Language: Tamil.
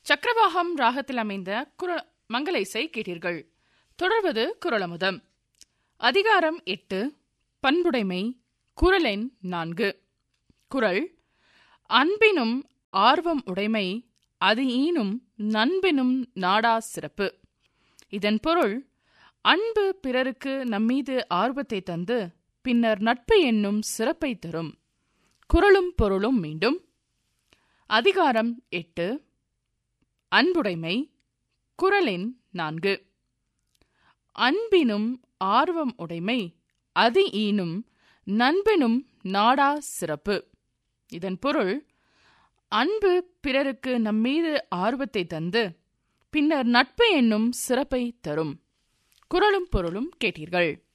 சக்கரவாகம் ராகத்தில் அமைந்த குர மங்கள இசை கேட்டீர்கள் தொடர்வது குரலமுதம் அதிகாரம் எட்டு பண்புடைமை குரலெண் நான்கு குரல் அன்பினும் ஆர்வம் உடைமை அது ஈனும் நண்பினும் நாடா சிறப்பு இதன் பொருள் அன்பு பிறருக்கு நம்மீது ஆர்வத்தை தந்து பின்னர் நட்பு என்னும் சிறப்பை தரும் குரலும் பொருளும் மீண்டும் அதிகாரம் எட்டு அன்புடைமை குரலின் நான்கு அன்பினும் ஆர்வம் உடைமை அது ஈனும் நண்பினும் நாடா சிறப்பு இதன் பொருள் அன்பு பிறருக்கு நம்மீது ஆர்வத்தை தந்து பின்னர் நட்பு என்னும் சிறப்பை தரும் குரலும் பொருளும் கேட்டீர்கள்